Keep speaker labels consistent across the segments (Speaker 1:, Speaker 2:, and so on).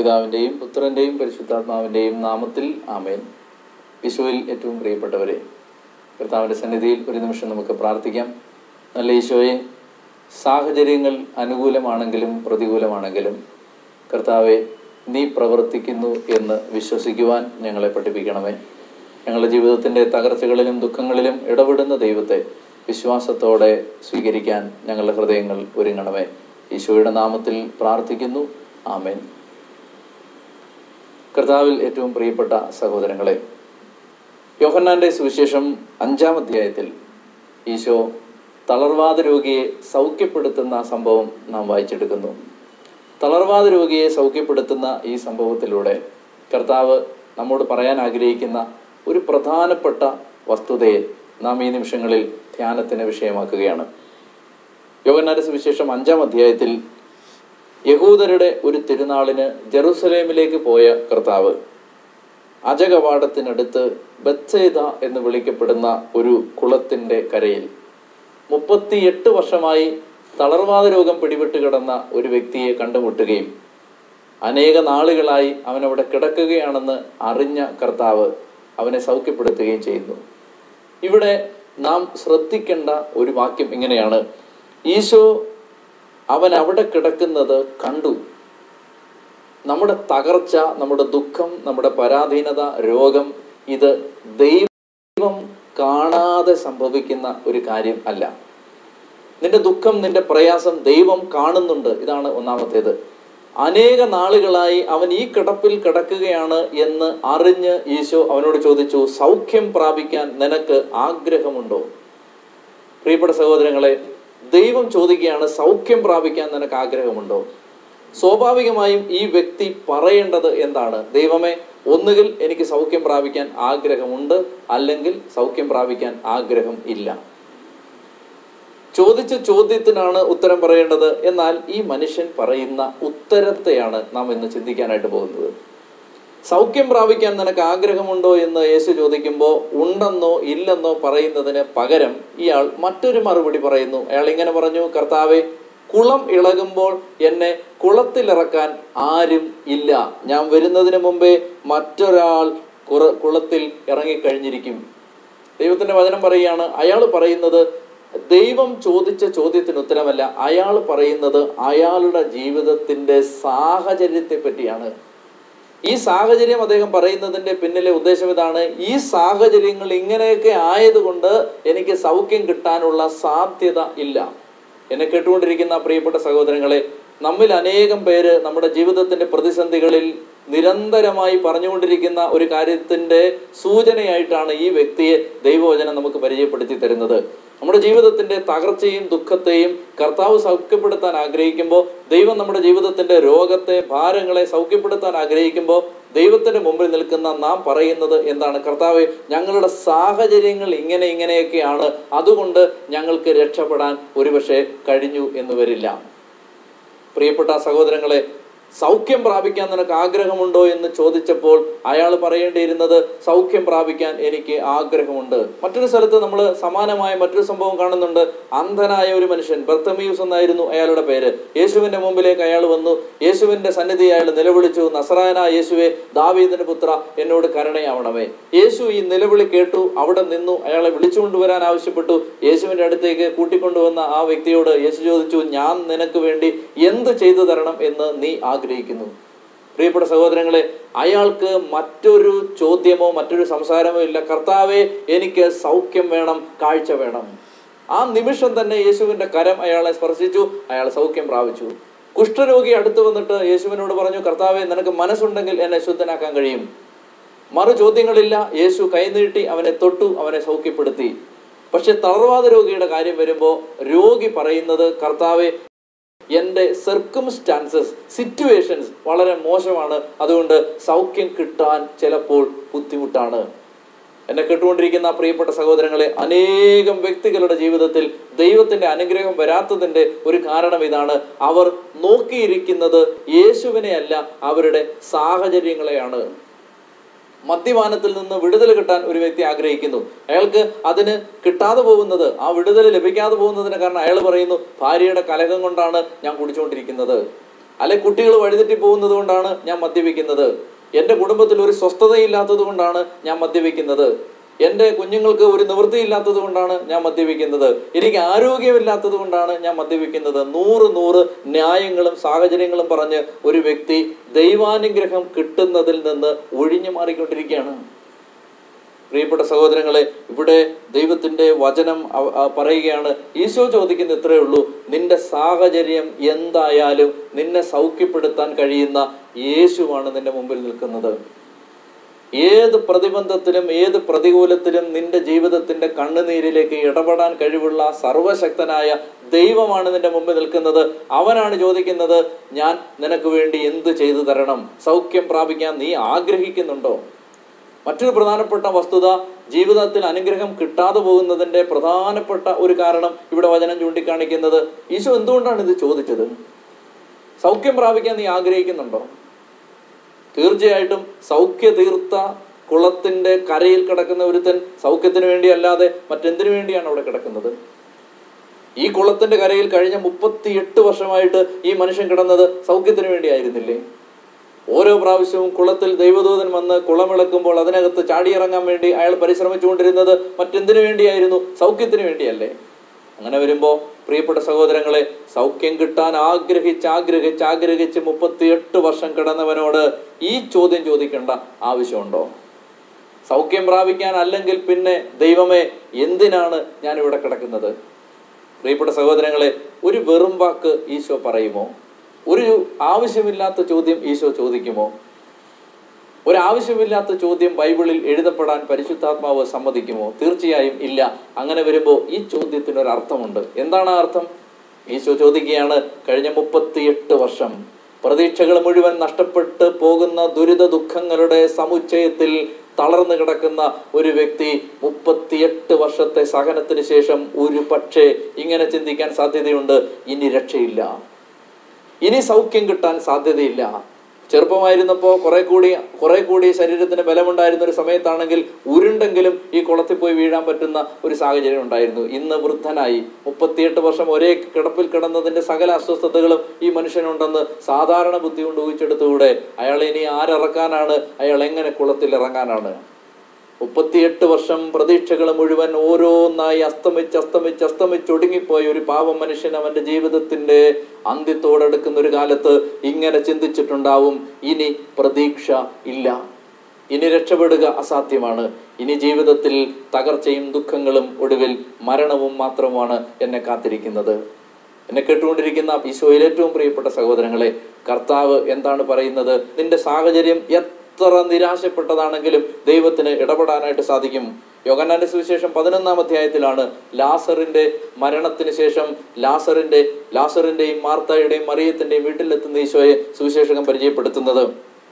Speaker 1: പിതാവിൻ്റെയും പുത്രൻ്റെയും പരിശുദ്ധാത്മാവിൻ്റെയും നാമത്തിൽ ആമേൻ വിശുവിൽ ഏറ്റവും പ്രിയപ്പെട്ടവരെ കർത്താവിൻ്റെ സന്നിധിയിൽ ഒരു നിമിഷം നമുക്ക് പ്രാർത്ഥിക്കാം നല്ല ഈശോയെ സാഹചര്യങ്ങൾ അനുകൂലമാണെങ്കിലും പ്രതികൂലമാണെങ്കിലും കർത്താവെ നീ പ്രവർത്തിക്കുന്നു എന്ന് വിശ്വസിക്കുവാൻ ഞങ്ങളെ പഠിപ്പിക്കണമേ ഞങ്ങളുടെ ജീവിതത്തിൻ്റെ തകർച്ചകളിലും ദുഃഖങ്ങളിലും ഇടപെടുന്ന ദൈവത്തെ വിശ്വാസത്തോടെ സ്വീകരിക്കാൻ ഞങ്ങളുടെ ഹൃദയങ്ങൾ ഒരുങ്ങണമേ ഈശോയുടെ നാമത്തിൽ പ്രാർത്ഥിക്കുന്നു ആമേൻ കർത്താവിൽ ഏറ്റവും പ്രിയപ്പെട്ട സഹോദരങ്ങളെ യോഹന്നാന്റെ സുവിശേഷം അഞ്ചാം അധ്യായത്തിൽ ഈശോ തളർവാദ രോഗിയെ സൗഖ്യപ്പെടുത്തുന്ന സംഭവം നാം വായിച്ചെടുക്കുന്നു തളർവാദ രോഗിയെ സൗഖ്യപ്പെടുത്തുന്ന ഈ സംഭവത്തിലൂടെ കർത്താവ് നമ്മോട് പറയാൻ ആഗ്രഹിക്കുന്ന ഒരു പ്രധാനപ്പെട്ട വസ്തുതയെ നാം ഈ നിമിഷങ്ങളിൽ ധ്യാനത്തിന് വിഷയമാക്കുകയാണ് യോഹന്നാന്റെ സുവിശേഷം അഞ്ചാം അധ്യായത്തിൽ യഹൂദരുടെ ഒരു തിരുനാളിന് ജെറുസലേമിലേക്ക് പോയ കർത്താവ് അജകവാടത്തിനടുത്ത് ബത്സേദ എന്ന് വിളിക്കപ്പെടുന്ന ഒരു കുളത്തിന്റെ കരയിൽ മുപ്പത്തിയെട്ട് വർഷമായി തളർവാദ രോഗം പിടിപെട്ട് കിടന്ന ഒരു വ്യക്തിയെ കണ്ടുമുട്ടുകയും അനേക നാളുകളായി അവൻ അവിടെ കിടക്കുകയാണെന്ന് അറിഞ്ഞ കർത്താവ് അവനെ സൗഖ്യപ്പെടുത്തുകയും ചെയ്യുന്നു ഇവിടെ നാം ശ്രദ്ധിക്കേണ്ട ഒരു വാക്യം ഇങ്ങനെയാണ് ഈശോ അവൻ അവിടെ കിടക്കുന്നത് കണ്ടു നമ്മുടെ തകർച്ച നമ്മുടെ ദുഃഖം നമ്മുടെ പരാധീനത രോഗം ഇത് ദൈവം കാണാതെ സംഭവിക്കുന്ന ഒരു കാര്യം അല്ല നിന്റെ ദുഃഖം നിന്റെ പ്രയാസം ദൈവം കാണുന്നുണ്ട് ഇതാണ് ഒന്നാമത്തേത് അനേക നാളുകളായി അവൻ ഈ കിടപ്പിൽ കിടക്കുകയാണ് എന്ന് അറിഞ്ഞ് ഈശോ അവനോട് ചോദിച്ചു സൗഖ്യം പ്രാപിക്കാൻ നിനക്ക് ആഗ്രഹമുണ്ടോ പ്രിയപ്പെട്ട സഹോദരങ്ങളെ ദൈവം ചോദിക്കുകയാണ് സൗഖ്യം പ്രാപിക്കാൻ നിനക്ക് ആഗ്രഹമുണ്ടോ സ്വാഭാവികമായും ഈ വ്യക്തി പറയേണ്ടത് എന്താണ് ദൈവമേ ഒന്നുകിൽ എനിക്ക് സൗഖ്യം പ്രാപിക്കാൻ ആഗ്രഹമുണ്ട് അല്ലെങ്കിൽ സൗഖ്യം പ്രാപിക്കാൻ ആഗ്രഹം ഇല്ല ചോദിച്ച ചോദ്യത്തിനാണ് ഉത്തരം പറയേണ്ടത് എന്നാൽ ഈ മനുഷ്യൻ പറയുന്ന ഉത്തരത്തെയാണ് നാം ഇന്ന് ചിന്തിക്കാനായിട്ട് പോകുന്നത് സൗഖ്യം പ്രാപിക്കാൻ നിനക്ക് ആഗ്രഹമുണ്ടോ എന്ന് യേശു ചോദിക്കുമ്പോൾ ഉണ്ടെന്നോ ഇല്ലെന്നോ പറയുന്നതിന് പകരം ഇയാൾ മറ്റൊരു മറുപടി പറയുന്നു അയാൾ ഇങ്ങനെ പറഞ്ഞു കർത്താവെ കുളം ഇളകുമ്പോൾ എന്നെ കുളത്തിലിറക്കാൻ ആരും ഇല്ല ഞാൻ വരുന്നതിന് മുമ്പേ മറ്റൊരാൾ കുറ കുളത്തിൽ ഇറങ്ങിക്കഴിഞ്ഞിരിക്കും ദൈവത്തിന്റെ വചനം പറയുകയാണ് അയാൾ പറയുന്നത് ദൈവം ചോദിച്ച ചോദ്യത്തിന് ഉത്തരമല്ല അയാൾ പറയുന്നത് അയാളുടെ ജീവിതത്തിന്റെ സാഹചര്യത്തെ പറ്റിയാണ് ഈ സാഹചര്യം അദ്ദേഹം പറയുന്നതിന്റെ പിന്നിലെ ഉദ്ദേശം ഇതാണ് ഈ സാഹചര്യങ്ങൾ ഇങ്ങനെയൊക്കെ ആയതുകൊണ്ട് എനിക്ക് സൗഖ്യം കിട്ടാനുള്ള സാധ്യത ഇല്ല എന്നെ കേട്ടുകൊണ്ടിരിക്കുന്ന പ്രിയപ്പെട്ട സഹോദരങ്ങളെ നമ്മിൽ അനേകം പേര് നമ്മുടെ ജീവിതത്തിന്റെ പ്രതിസന്ധികളിൽ നിരന്തരമായി പറഞ്ഞുകൊണ്ടിരിക്കുന്ന ഒരു കാര്യത്തിന്റെ സൂചനയായിട്ടാണ് ഈ വ്യക്തിയെ ദൈവവചനം നമുക്ക് പരിചയപ്പെടുത്തി തരുന്നത് നമ്മുടെ ജീവിതത്തിന്റെ തകർച്ചയും ദുഃഖത്തെയും കർത്താവ് സൗഖ്യപ്പെടുത്താൻ ആഗ്രഹിക്കുമ്പോൾ ദൈവം നമ്മുടെ ജീവിതത്തിന്റെ രോഗത്തെ ഭാരങ്ങളെ സൗഖ്യപ്പെടുത്താൻ ആഗ്രഹിക്കുമ്പോൾ ദൈവത്തിന്റെ മുമ്പിൽ നിൽക്കുന്ന നാം പറയുന്നത് എന്താണ് കർത്താവ് ഞങ്ങളുടെ സാഹചര്യങ്ങൾ ഇങ്ങനെ ഇങ്ങനെയൊക്കെയാണ് അതുകൊണ്ട് ഞങ്ങൾക്ക് രക്ഷപ്പെടാൻ ഒരുപക്ഷെ കഴിഞ്ഞു എന്ന് വരില്ല പ്രിയപ്പെട്ട സഹോദരങ്ങളെ സൗഖ്യം പ്രാപിക്കാൻ നിനക്ക് ആഗ്രഹമുണ്ടോ എന്ന് ചോദിച്ചപ്പോൾ അയാൾ പറയേണ്ടിയിരുന്നത് സൗഖ്യം പ്രാപിക്കാൻ എനിക്ക് ആഗ്രഹമുണ്ട് മറ്റൊരു സ്ഥലത്ത് നമ്മൾ സമാനമായ മറ്റൊരു സംഭവം കാണുന്നുണ്ട് അന്ധനായ ഒരു മനുഷ്യൻ ബർത്തമീയൂസ് എന്നായിരുന്നു അയാളുടെ പേര് യേശുവിന്റെ മുമ്പിലേക്ക് അയാൾ വന്നു യേശുവിന്റെ സന്നിധി അയാൾ നിലവിളിച്ചു നസറായന യേശുവെ ദാവീദിന്റെ പുത്ര എന്നോട് കരുണയാവണമേ യേശു ഈ നിലവിളി കേട്ടു അവിടെ നിന്നു അയാളെ വിളിച്ചുകൊണ്ടുവരാൻ ആവശ്യപ്പെട്ടു യേശുവിന്റെ അടുത്തേക്ക് കൂട്ടിക്കൊണ്ടുവന്ന ആ വ്യക്തിയോട് യേശു ചോദിച്ചു ഞാൻ നിനക്ക് വേണ്ടി എന്ത് ചെയ്തു തരണം എന്ന് നീ ആഗ്രഹിക്കുന്നു പ്രിയപ്പെട്ട സഹോദരങ്ങളെ അയാൾക്ക് മറ്റൊരു ചോദ്യമോ മറ്റൊരു സംസാരമോ ഇല്ല കർത്താവെ എനിക്ക് സൗഖ്യം വേണം കാഴ്ച വേണം ആ നിമിഷം തന്നെ യേശുവിന്റെ കരം അയാളെ സ്പർശിച്ചു അയാൾ സൗഖ്യം പ്രാപിച്ചു കുഷ്ഠരോഗി അടുത്ത് വന്നിട്ട് യേശുവിനോട് പറഞ്ഞു കർത്താവെ നിനക്ക് മനസ്സുണ്ടെങ്കിൽ എന്നെ ശുദ്ധനാക്കാൻ കഴിയും മറു ചോദ്യങ്ങളില്ല യേശു കൈനീട്ടി അവനെ തൊട്ടു അവനെ സൗഖ്യപ്പെടുത്തി പക്ഷെ തളർവാദ രോഗിയുടെ കാര്യം വരുമ്പോൾ രോഗി പറയുന്നത് കർത്താവെ എൻ്റെ സർക്കംസ്റ്റാൻസസ് സിറ്റുവേഷൻസ് വളരെ മോശമാണ് അതുകൊണ്ട് സൗഖ്യം കിട്ടാൻ ചിലപ്പോൾ ബുദ്ധിമുട്ടാണ് എന്നെ കേട്ടുകൊണ്ടിരിക്കുന്ന പ്രിയപ്പെട്ട സഹോദരങ്ങളെ അനേകം വ്യക്തികളുടെ ജീവിതത്തിൽ ദൈവത്തിന്റെ അനുഗ്രഹം വരാത്തതിന്റെ ഒരു കാരണം ഇതാണ് അവർ നോക്കിയിരിക്കുന്നത് യേശുവിനെ അല്ല അവരുടെ സാഹചര്യങ്ങളെയാണ് മദ്യപാനത്തിൽ നിന്ന് വിടുതൽ കിട്ടാൻ ഒരു വ്യക്തി ആഗ്രഹിക്കുന്നു അയാൾക്ക് അതിന് കിട്ടാതെ പോകുന്നത് ആ വിടുതൽ ലഭിക്കാതെ പോകുന്നതിന് കാരണം അയാൾ പറയുന്നു ഭാര്യയുടെ കലഹം കൊണ്ടാണ് ഞാൻ കുടിച്ചുകൊണ്ടിരിക്കുന്നത് അല്ലെ കുട്ടികൾ വഴിതെറ്റി പോകുന്നത് കൊണ്ടാണ് ഞാൻ മദ്യപിക്കുന്നത് എൻ്റെ കുടുംബത്തിൽ ഒരു സ്വസ്ഥതയില്ലാത്തത് കൊണ്ടാണ് ഞാൻ മദ്യപിക്കുന്നത് എൻ്റെ കുഞ്ഞുങ്ങൾക്ക് ഒരു നിവൃത്തിയില്ലാത്തത് കൊണ്ടാണ് ഞാൻ മദ്യപിക്കുന്നത് എനിക്ക് ആരോഗ്യമില്ലാത്തത് കൊണ്ടാണ് ഞാൻ മദ്യപിക്കുന്നത് നൂറ് നൂറ് ന്യായങ്ങളും സാഹചര്യങ്ങളും പറഞ്ഞ് ഒരു വ്യക്തി ദൈവാനുഗ്രഹം കിട്ടുന്നതിൽ നിന്ന് ഒഴിഞ്ഞു മാറിക്കൊണ്ടിരിക്കുകയാണ് പ്രിയപ്പെട്ട സഹോദരങ്ങളെ ഇവിടെ ദൈവത്തിന്റെ വചനം അവ- ആ പറയുകയാണ് ഈശോ ചോദിക്കുന്ന ഇത്രയേ ഉള്ളൂ നിന്റെ സാഹചര്യം എന്തായാലും നിന്നെ സൗഖ്യപ്പെടുത്താൻ കഴിയുന്ന യേശുവാണ് നിന്റെ മുമ്പിൽ നിൽക്കുന്നത് ഏത് പ്രതിബന്ധത്തിലും ഏത് പ്രതികൂലത്തിലും നിന്റെ ജീവിതത്തിന്റെ കണ്ണുനീരിലേക്ക് ഇടപെടാൻ കഴിവുള്ള സർവശക്തനായ ദൈവമാണ് നിന്റെ മുമ്പിൽ നിൽക്കുന്നത് അവനാണ് ചോദിക്കുന്നത് ഞാൻ നിനക്ക് വേണ്ടി എന്ത് ചെയ്തു തരണം സൗഖ്യം പ്രാപിക്കാൻ നീ ആഗ്രഹിക്കുന്നുണ്ടോ മറ്റൊരു പ്രധാനപ്പെട്ട വസ്തുത ജീവിതത്തിൽ അനുഗ്രഹം കിട്ടാതെ പോകുന്നതിന്റെ പ്രധാനപ്പെട്ട ഒരു കാരണം ഇവിടെ വചനം ചൂണ്ടിക്കാണിക്കുന്നത് ഈശോ എന്തുകൊണ്ടാണ് ഇത് ചോദിച്ചത് സൗഖ്യം പ്രാപിക്കാൻ നീ ആഗ്രഹിക്കുന്നുണ്ടോ തീർച്ചയായിട്ടും സൗഖ്യ തീർത്ത കുളത്തിന്റെ കരയിൽ കിടക്കുന്ന ഒരുത്തൻ സൗഖ്യത്തിന് വേണ്ടി അല്ലാതെ മറ്റെന്തിനു വേണ്ടിയാണ് അവിടെ കിടക്കുന്നത് ഈ കുളത്തിന്റെ കരയിൽ കഴിഞ്ഞ മുപ്പത്തിയെട്ട് വർഷമായിട്ട് ഈ മനുഷ്യൻ കിടന്നത് സൗഖ്യത്തിന് വേണ്ടിയായിരുന്നില്ലേ ഓരോ പ്രാവശ്യവും കുളത്തിൽ ദൈവദൂതൻ വന്ന് കുളമിളക്കുമ്പോൾ അതിനകത്ത് ചാടിയിറങ്ങാൻ വേണ്ടി അയാൾ പരിശ്രമിച്ചുകൊണ്ടിരുന്നത് മറ്റെന്തിനു വേണ്ടിയായിരുന്നു സൗഖ്യത്തിന് വേണ്ടിയല്ലേ അങ്ങനെ വരുമ്പോ പ്രിയപ്പെട്ട സഹോദരങ്ങളെ സൗഖ്യം കിട്ടാൻ ആഗ്രഹിച്ച് ആഗ്രഹിച്ച് ആഗ്രഹിച്ച് മുപ്പത്തിയെട്ട് വർഷം കിടന്നവനോട് ഈ ചോദ്യം ചോദിക്കേണ്ട ആവശ്യമുണ്ടോ സൗഖ്യം പ്രാപിക്കാൻ അല്ലെങ്കിൽ പിന്നെ ദൈവമേ എന്തിനാണ് ഞാൻ ഇവിടെ കിടക്കുന്നത് പ്രിയപ്പെട്ട സഹോദരങ്ങളെ ഒരു വെറും വാക്ക് ഈശോ പറയുമോ ഒരു ആവശ്യമില്ലാത്ത ചോദ്യം ഈശോ ചോദിക്കുമോ ഒരു ആവശ്യമില്ലാത്ത ചോദ്യം ബൈബിളിൽ എഴുതപ്പെടാൻ പരിശുദ്ധാത്മാവ് സമ്മതിക്കുമോ തീർച്ചയായും ഇല്ല അങ്ങനെ വരുമ്പോൾ ഈ ചോദ്യത്തിന് ഒരു അർത്ഥമുണ്ട് എന്താണ് ആ അർത്ഥം ഈശോ ചോദിക്കുകയാണ് കഴിഞ്ഞ മുപ്പത്തിയെട്ട് വർഷം പ്രതീക്ഷകൾ മുഴുവൻ നഷ്ടപ്പെട്ട് പോകുന്ന ദുരിത ദുഃഖങ്ങളുടെ സമുച്ചയത്തിൽ തളർന്നു കിടക്കുന്ന ഒരു വ്യക്തി മുപ്പത്തിയെട്ട് വർഷത്തെ സഹനത്തിന് ശേഷം ഒരു പക്ഷേ ഇങ്ങനെ ചിന്തിക്കാൻ സാധ്യതയുണ്ട് ഇനി രക്ഷയില്ല ഇനി സൗഖ്യം കിട്ടാൻ സാധ്യതയില്ല ചെറുപ്പമായിരുന്നപ്പോ കുറെ കൂടി കുറെ കൂടി ശരീരത്തിന് ബലമുണ്ടായിരുന്ന ഒരു സമയത്താണെങ്കിൽ ഉരുണ്ടെങ്കിലും ഈ കുളത്തിൽ പോയി വീഴാൻ പറ്റുന്ന ഒരു സാഹചര്യം ഉണ്ടായിരുന്നു ഇന്ന് വൃദ്ധനായി മുപ്പത്തിയെട്ട് വർഷം ഒരേ കിടപ്പിൽ കിടന്നതിന്റെ സകല അസ്വസ്ഥതകളും ഈ മനുഷ്യനുണ്ടെന്ന് സാധാരണ ബുദ്ധി കൊണ്ട് ഊഹിച്ചെടുത്തുകൂടെ അയാൾ ഇനി ആരിറക്കാനാണ് അയാൾ എങ്ങനെ കുളത്തിൽ ഇറങ്ങാനാണ് മുപ്പത്തിയെട്ട് വർഷം പ്രതീക്ഷകൾ മുഴുവൻ ഓരോന്നായി അസ്തമിച്ച് അസ്തമിച്ച് അസ്തമിച്ച് ഒടുങ്ങിപ്പോയ ഒരു പാവം മനുഷ്യൻ അവന്റെ ജീവിതത്തിന്റെ അന്ത്യത്തോടടുക്കുന്ന ഒരു കാലത്ത് ഇങ്ങനെ ചിന്തിച്ചിട്ടുണ്ടാവും ഇനി പ്രതീക്ഷ ഇല്ല ഇനി രക്ഷപ്പെടുക അസാധ്യമാണ് ഇനി ജീവിതത്തിൽ തകർച്ചയും ദുഃഖങ്ങളും ഒടുവിൽ മരണവും മാത്രമാണ് എന്നെ കാത്തിരിക്കുന്നത് എന്നെ കേട്ടുകൊണ്ടിരിക്കുന്ന ഈശോയിൽ ഏറ്റവും പ്രിയപ്പെട്ട സഹോദരങ്ങളെ കർത്താവ് എന്താണ് പറയുന്നത് നിന്റെ സാഹചര്യം എത്ര നിരാശപ്പെട്ടതാണെങ്കിലും ദൈവത്തിന് ഇടപെടാനായിട്ട് സാധിക്കും യോഗന്നാന്റെ സുവിശേഷം പതിനൊന്നാം അധ്യായത്തിലാണ് ലാസറിന്റെ മരണത്തിന് ശേഷം ലാസറിന്റെ ലാസറിന്റെയും മാർത്തായുടെയും മറിയത്തിന്റെയും വീട്ടിലെത്തുന്ന ഈശോയെ സുവിശേഷകൻ പരിചയപ്പെടുത്തുന്നത്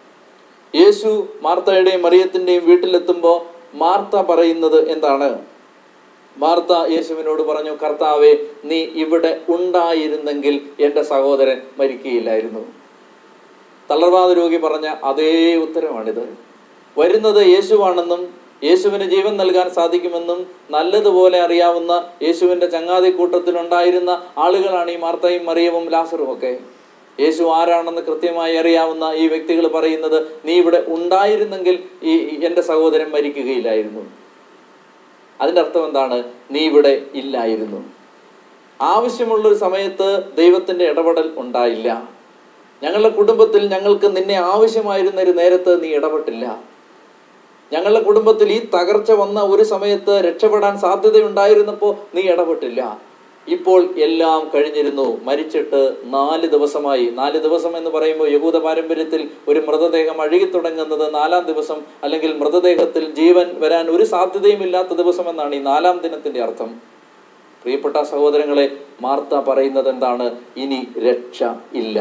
Speaker 1: യേശു മാർത്തയുടെയും മറിയത്തിന്റെയും വീട്ടിലെത്തുമ്പോൾ മാർത്ത പറയുന്നത് എന്താണ് മാർത്ത യേശുവിനോട് പറഞ്ഞു കർത്താവെ നീ ഇവിടെ ഉണ്ടായിരുന്നെങ്കിൽ എൻ്റെ സഹോദരൻ മരിക്കുകയില്ലായിരുന്നു തളർവാദ രോഗി പറഞ്ഞ അതേ ഉത്തരമാണിത് വരുന്നത് യേശുവാണെന്നും യേശുവിന് ജീവൻ നൽകാൻ സാധിക്കുമെന്നും നല്ലതുപോലെ അറിയാവുന്ന യേശുവിന്റെ ചങ്ങാതി കൂട്ടത്തിലുണ്ടായിരുന്ന ആളുകളാണ് ഈ മാർത്തയും മറിയവും ലാസറും ഒക്കെ യേശു ആരാണെന്ന് കൃത്യമായി അറിയാവുന്ന ഈ വ്യക്തികൾ പറയുന്നത് നീ ഇവിടെ ഉണ്ടായിരുന്നെങ്കിൽ ഈ ഈ എൻ്റെ സഹോദരൻ മരിക്കുകയില്ലായിരുന്നു അതിന്റെ അർത്ഥം എന്താണ് നീ ഇവിടെ ഇല്ലായിരുന്നു ആവശ്യമുള്ള ഒരു സമയത്ത് ദൈവത്തിന്റെ ഇടപെടൽ ഉണ്ടായില്ല ഞങ്ങളുടെ കുടുംബത്തിൽ ഞങ്ങൾക്ക് നിന്നെ ആവശ്യമായിരുന്ന ഒരു നേരത്ത് നീ ഇടപെട്ടില്ല ഞങ്ങളുടെ കുടുംബത്തിൽ ഈ തകർച്ച വന്ന ഒരു സമയത്ത് രക്ഷപ്പെടാൻ സാധ്യതയുണ്ടായിരുന്നപ്പോൾ നീ ഇടപെട്ടില്ല ഇപ്പോൾ എല്ലാം കഴിഞ്ഞിരുന്നു മരിച്ചിട്ട് നാല് ദിവസമായി നാല് ദിവസം എന്ന് പറയുമ്പോൾ യഹൂദ പാരമ്പര്യത്തിൽ ഒരു മൃതദേഹം അഴുകി തുടങ്ങുന്നത് നാലാം ദിവസം അല്ലെങ്കിൽ മൃതദേഹത്തിൽ ജീവൻ വരാൻ ഒരു സാധ്യതയും ഇല്ലാത്ത ദിവസം എന്നാണ് ഈ നാലാം ദിനത്തിന്റെ അർത്ഥം പ്രിയപ്പെട്ട സഹോദരങ്ങളെ മാർത്ത പറയുന്നത് എന്താണ് ഇനി രക്ഷ ഇല്ല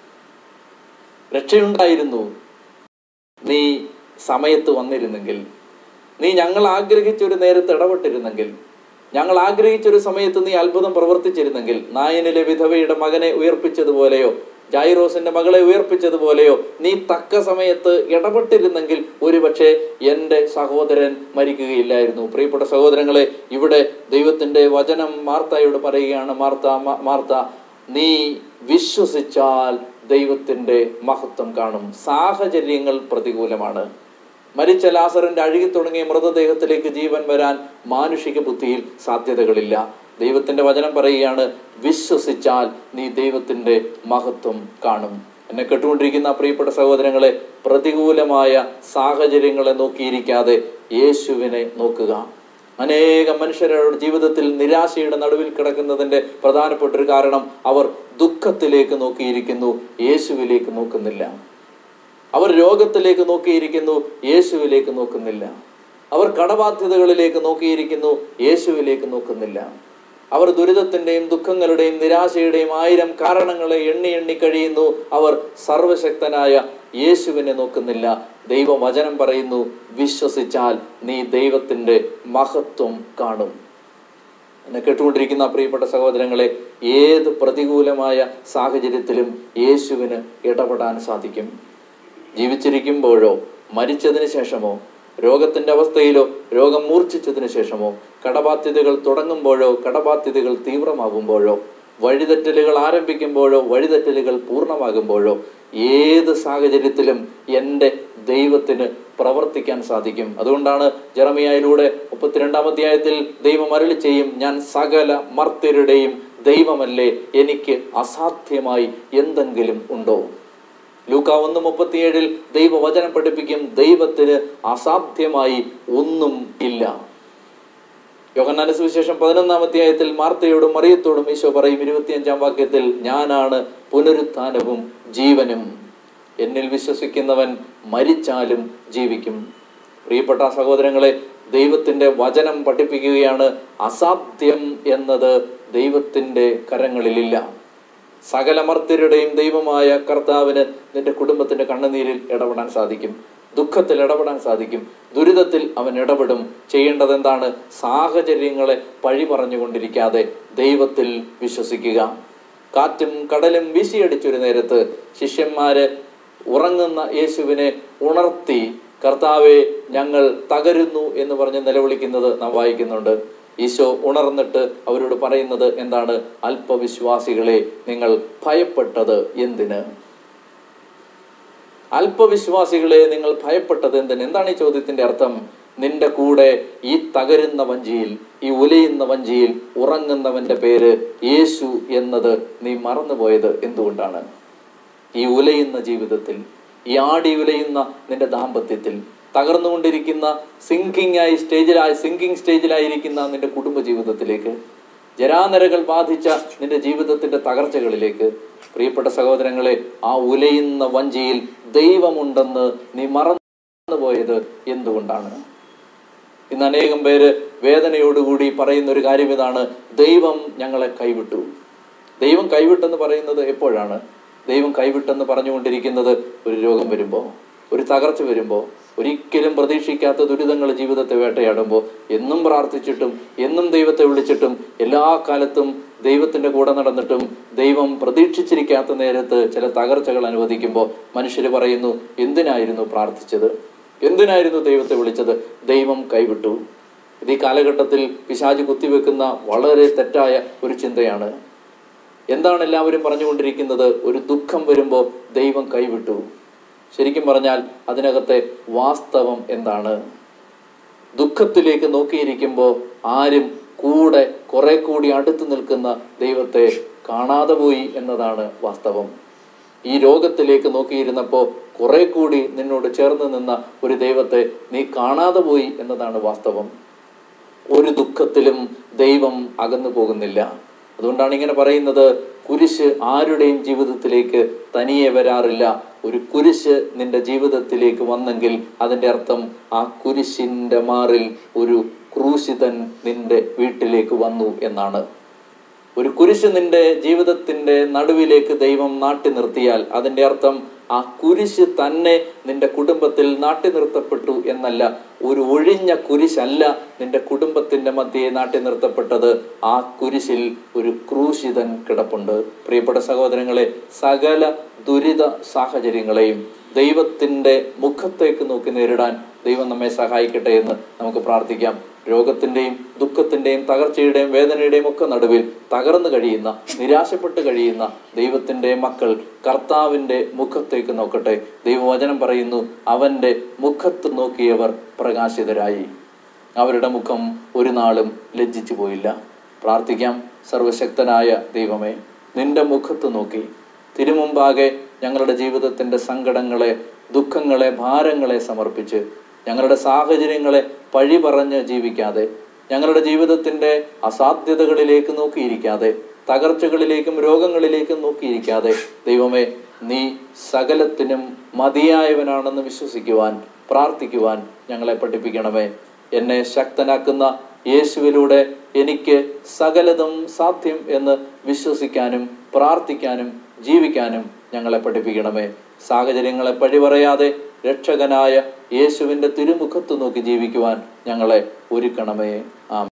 Speaker 1: രക്ഷയുണ്ടായിരുന്നു നീ സമയത്ത് വന്നിരുന്നെങ്കിൽ നീ ഞങ്ങൾ ആഗ്രഹിച്ച ഒരു നേരത്ത് ഇടപെട്ടിരുന്നെങ്കിൽ ഞങ്ങൾ ആഗ്രഹിച്ച ഒരു സമയത്ത് നീ അത്ഭുതം പ്രവർത്തിച്ചിരുന്നെങ്കിൽ നായനിലെ വിധവയുടെ മകനെ ഉയർപ്പിച്ചതുപോലെയോ ജൈറോസിന്റെ മകളെ ഉയർപ്പിച്ചതുപോലെയോ നീ തക്ക സമയത്ത് ഇടപെട്ടിരുന്നെങ്കിൽ ഒരുപക്ഷെ എൻ്റെ സഹോദരൻ മരിക്കുകയില്ലായിരുന്നു പ്രിയപ്പെട്ട സഹോദരങ്ങളെ ഇവിടെ ദൈവത്തിന്റെ വചനം മാർത്തായോട് പറയുകയാണ് മാർത്ത മ- മാർത്ത നീ വിശ്വസിച്ചാൽ ദൈവത്തിന്റെ മഹത്വം കാണും സാഹചര്യങ്ങൾ പ്രതികൂലമാണ് മരിച്ച ലാസറിന്റെ അഴുകി തുടങ്ങിയ മൃതദേഹത്തിലേക്ക് ജീവൻ വരാൻ മാനുഷിക ബുദ്ധിയിൽ സാധ്യതകളില്ല ദൈവത്തിന്റെ വചനം പറയുകയാണ് വിശ്വസിച്ചാൽ നീ ദൈവത്തിന്റെ മഹത്വം കാണും എന്നെ കേട്ടുകൊണ്ടിരിക്കുന്ന പ്രിയപ്പെട്ട സഹോദരങ്ങളെ പ്രതികൂലമായ സാഹചര്യങ്ങളെ നോക്കിയിരിക്കാതെ യേശുവിനെ നോക്കുക അനേകം മനുഷ്യരുടെ ജീവിതത്തിൽ നിരാശയുടെ നടുവിൽ കിടക്കുന്നതിന്റെ പ്രധാനപ്പെട്ട ഒരു കാരണം അവർ ദുഃഖത്തിലേക്ക് നോക്കിയിരിക്കുന്നു യേശുവിലേക്ക് നോക്കുന്നില്ല അവർ രോഗത്തിലേക്ക് നോക്കിയിരിക്കുന്നു യേശുവിലേക്ക് നോക്കുന്നില്ല അവർ കടബാധ്യതകളിലേക്ക് നോക്കിയിരിക്കുന്നു യേശുവിലേക്ക് നോക്കുന്നില്ല അവർ ദുരിതത്തിന്റെയും ദുഃഖങ്ങളുടെയും നിരാശയുടെയും ആയിരം കാരണങ്ങളെ എണ്ണി എണ്ണി കഴിയുന്നു അവർ സർവശക്തനായ യേശുവിനെ നോക്കുന്നില്ല ദൈവവചനം പറയുന്നു വിശ്വസിച്ചാൽ നീ ദൈവത്തിന്റെ മഹത്വം കാണും എന്നെ കേട്ടുകൊണ്ടിരിക്കുന്ന പ്രിയപ്പെട്ട സഹോദരങ്ങളെ ഏത് പ്രതികൂലമായ സാഹചര്യത്തിലും യേശുവിന് ഇടപെടാൻ സാധിക്കും ജീവിച്ചിരിക്കുമ്പോഴോ മരിച്ചതിന് ശേഷമോ രോഗത്തിന്റെ അവസ്ഥയിലോ രോഗം മൂർച്ഛിച്ചതിന് ശേഷമോ കടബാധ്യതകൾ തുടങ്ങുമ്പോഴോ കടബാധ്യതകൾ തീവ്രമാകുമ്പോഴോ വഴിതെറ്റലുകൾ ആരംഭിക്കുമ്പോഴോ വഴിതെറ്റലുകൾ പൂർണ്ണമാകുമ്പോഴോ ഏത് സാഹചര്യത്തിലും എൻ്റെ ദൈവത്തിന് പ്രവർത്തിക്കാൻ സാധിക്കും അതുകൊണ്ടാണ് ജെറമിയായിലൂടെ മുപ്പത്തിരണ്ടാം അധ്യായത്തിൽ ദൈവം അരളി ചെയ്യും ഞാൻ സകല മർത്യരുടെയും ദൈവമല്ലേ എനിക്ക് അസാധ്യമായി എന്തെങ്കിലും ഉണ്ടോ ലൂക്ക ഒന്ന് മുപ്പത്തിയേഴിൽ ദൈവവചനം പഠിപ്പിക്കും ദൈവത്തിന് അസാധ്യമായി ഒന്നും ഇല്ല യോഹന്നാന സുവിശേഷം പതിനൊന്നാം അധ്യായത്തിൽ മാർത്തയോടും മറിയത്തോടും ഈശോ പറയും ഇരുപത്തിയഞ്ചാം വാക്യത്തിൽ ഞാനാണ് പുനരുത്ഥാനവും ജീവനും എന്നിൽ വിശ്വസിക്കുന്നവൻ മരിച്ചാലും ജീവിക്കും പ്രിയപ്പെട്ട സഹോദരങ്ങളെ ദൈവത്തിന്റെ വചനം പഠിപ്പിക്കുകയാണ് അസാധ്യം എന്നത് ദൈവത്തിന്റെ കരങ്ങളിലില്ല സകല മർത്യരുടെയും ദൈവമായ കർത്താവിന് നിന്റെ കുടുംബത്തിന്റെ കണ്ണുനീരിൽ ഇടപെടാൻ സാധിക്കും ദുഃഖത്തിൽ ഇടപെടാൻ സാധിക്കും ദുരിതത്തിൽ അവൻ ഇടപെടും ചെയ്യേണ്ടത് എന്താണ് സാഹചര്യങ്ങളെ പഴി പറഞ്ഞുകൊണ്ടിരിക്കാതെ ദൈവത്തിൽ വിശ്വസിക്കുക കാറ്റും കടലും വീശിയടിച്ചൊരു നേരത്ത് ശിഷ്യന്മാര് ഉറങ്ങുന്ന യേശുവിനെ ഉണർത്തി കർത്താവെ ഞങ്ങൾ തകരുന്നു എന്ന് പറഞ്ഞ് നിലവിളിക്കുന്നത് നാം വായിക്കുന്നുണ്ട് ഈശോ ഉണർന്നിട്ട് അവരോട് പറയുന്നത് എന്താണ് അല്പവിശ്വാസികളെ നിങ്ങൾ ഭയപ്പെട്ടത് എന്തിന് അല്പവിശ്വാസികളെ നിങ്ങൾ ഭയപ്പെട്ടത് എന്തിന് എന്താണ് ഈ ചോദ്യത്തിന്റെ അർത്ഥം നിന്റെ കൂടെ ഈ തകരുന്ന വഞ്ചിയിൽ ഈ ഉലയുന്ന വഞ്ചിയിൽ ഉറങ്ങുന്നവന്റെ പേര് യേശു എന്നത് നീ മറന്നുപോയത് എന്തുകൊണ്ടാണ് ഈ ഉലയുന്ന ജീവിതത്തിൽ ഈ ആടി ഉലയുന്ന നിന്റെ ദാമ്പത്യത്തിൽ തകർന്നുകൊണ്ടിരിക്കുന്ന സിങ്കിങ് ആയി സ്റ്റേജിലായി സിങ്കിങ് സ്റ്റേജിലായിരിക്കുന്ന നിന്റെ കുടുംബ ജീവിതത്തിലേക്ക് ജരാനരകൾ ബാധിച്ച നിന്റെ ജീവിതത്തിന്റെ തകർച്ചകളിലേക്ക് പ്രിയപ്പെട്ട സഹോദരങ്ങളെ ആ ഉലയുന്ന വഞ്ചിയിൽ ദൈവമുണ്ടെന്ന് നീ മറന്നുപോയത് എന്തുകൊണ്ടാണ് ഇന്ന് അനേകം പേര് വേദനയോടുകൂടി പറയുന്ന ഒരു കാര്യം ഇതാണ് ദൈവം ഞങ്ങളെ കൈവിട്ടു ദൈവം കൈവിട്ടെന്ന് പറയുന്നത് എപ്പോഴാണ് ദൈവം കൈവിട്ടെന്ന് പറഞ്ഞുകൊണ്ടിരിക്കുന്നത് ഒരു രോഗം വരുമ്പോൾ ഒരു തകർച്ച വരുമ്പോൾ ഒരിക്കലും പ്രതീക്ഷിക്കാത്ത ദുരിതങ്ങൾ ജീവിതത്തെ വേട്ടയാടുമ്പോൾ എന്നും പ്രാർത്ഥിച്ചിട്ടും എന്നും ദൈവത്തെ വിളിച്ചിട്ടും എല്ലാ കാലത്തും ദൈവത്തിന്റെ കൂടെ നടന്നിട്ടും ദൈവം പ്രതീക്ഷിച്ചിരിക്കാത്ത നേരത്ത് ചില തകർച്ചകൾ അനുവദിക്കുമ്പോൾ മനുഷ്യർ പറയുന്നു എന്തിനായിരുന്നു പ്രാർത്ഥിച്ചത് എന്തിനായിരുന്നു ദൈവത്തെ വിളിച്ചത് ദൈവം കൈവിട്ടു ഇത് ഈ കാലഘട്ടത്തിൽ പിശാജ് കുത്തിവെക്കുന്ന വളരെ തെറ്റായ ഒരു ചിന്തയാണ് എന്താണ് എല്ലാവരും പറഞ്ഞുകൊണ്ടിരിക്കുന്നത് ഒരു ദുഃഖം വരുമ്പോൾ ദൈവം കൈവിട്ടു ശരിക്കും പറഞ്ഞാൽ അതിനകത്തെ വാസ്തവം എന്താണ് ദുഃഖത്തിലേക്ക് നോക്കിയിരിക്കുമ്പോൾ ആരും കൂടെ കുറെ കൂടി അടുത്ത് നിൽക്കുന്ന ദൈവത്തെ കാണാതെ പോയി എന്നതാണ് വാസ്തവം ഈ രോഗത്തിലേക്ക് നോക്കിയിരുന്നപ്പോൾ കുറെ കൂടി നിന്നോട് ചേർന്ന് നിന്ന ഒരു ദൈവത്തെ നീ കാണാതെ പോയി എന്നതാണ് വാസ്തവം ഒരു ദുഃഖത്തിലും ദൈവം അകന്നു പോകുന്നില്ല അതുകൊണ്ടാണ് ഇങ്ങനെ പറയുന്നത് കുരിശ് ആരുടെയും ജീവിതത്തിലേക്ക് തനിയെ വരാറില്ല ഒരു കുരിശ് നിന്റെ ജീവിതത്തിലേക്ക് വന്നെങ്കിൽ അതിന്റെ അർത്ഥം ആ കുരിശിന്റെ മാറിൽ ഒരു ക്രൂശിതൻ നിന്റെ വീട്ടിലേക്ക് വന്നു എന്നാണ് ഒരു കുരിശ് നിന്റെ ജീവിതത്തിന്റെ നടുവിലേക്ക് ദൈവം നാട്ടി നിർത്തിയാൽ അതിന്റെ അർത്ഥം ആ കുരിശ് തന്നെ നിന്റെ കുടുംബത്തിൽ നാട്ടി നിർത്തപ്പെട്ടു എന്നല്ല ഒരു ഒഴിഞ്ഞ കുരിശല്ല നിന്റെ കുടുംബത്തിന്റെ മധ്യേ നാട്ടി നിർത്തപ്പെട്ടത് ആ കുരിശിൽ ഒരു ക്രൂശിതൻ കിടപ്പുണ്ട് പ്രിയപ്പെട്ട സഹോദരങ്ങളെ സകല ദുരിത സാഹചര്യങ്ങളെയും ദൈവത്തിന്റെ മുഖത്തേക്ക് നോക്കി നേരിടാൻ ദൈവം നമ്മെ സഹായിക്കട്ടെ എന്ന് നമുക്ക് പ്രാർത്ഥിക്കാം രോഗത്തിൻ്റെയും ദുഃഖത്തിൻ്റെയും തകർച്ചയുടെയും വേദനയുടെയും ഒക്കെ നടുവിൽ തകർന്നു കഴിയുന്ന നിരാശപ്പെട്ട് കഴിയുന്ന ദൈവത്തിൻ്റെ മക്കൾ കർത്താവിൻ്റെ മുഖത്തേക്ക് നോക്കട്ടെ ദൈവവചനം പറയുന്നു അവൻ്റെ മുഖത്ത് നോക്കിയവർ പ്രകാശിതരായി അവരുടെ മുഖം ഒരു നാളും ലജ്ജിച്ചു പോയില്ല പ്രാർത്ഥിക്കാം സർവശക്തനായ ദൈവമേ നിന്റെ മുഖത്ത് നോക്കി തിരുമുമ്പാകെ ഞങ്ങളുടെ ജീവിതത്തിൻ്റെ സങ്കടങ്ങളെ ദുഃഖങ്ങളെ ഭാരങ്ങളെ സമർപ്പിച്ച് ഞങ്ങളുടെ സാഹചര്യങ്ങളെ പഴി പറഞ്ഞ് ജീവിക്കാതെ ഞങ്ങളുടെ ജീവിതത്തിൻ്റെ അസാധ്യതകളിലേക്ക് നോക്കിയിരിക്കാതെ തകർച്ചകളിലേക്കും രോഗങ്ങളിലേക്കും നോക്കിയിരിക്കാതെ ദൈവമേ നീ സകലത്തിനും മതിയായവനാണെന്ന് വിശ്വസിക്കുവാൻ പ്രാർത്ഥിക്കുവാൻ ഞങ്ങളെ പഠിപ്പിക്കണമേ എന്നെ ശക്തനാക്കുന്ന യേശുവിലൂടെ എനിക്ക് സകലതും സാധ്യം എന്ന് വിശ്വസിക്കാനും പ്രാർത്ഥിക്കാനും ജീവിക്കാനും ഞങ്ങളെ പഠിപ്പിക്കണമേ സാഹചര്യങ്ങളെ പഴി പറയാതെ രക്ഷകനായ യേശുവിൻ്റെ തിരുമുഖത്ത് നോക്കി ജീവിക്കുവാൻ ഞങ്ങളെ ഒരുക്കണമേ ആ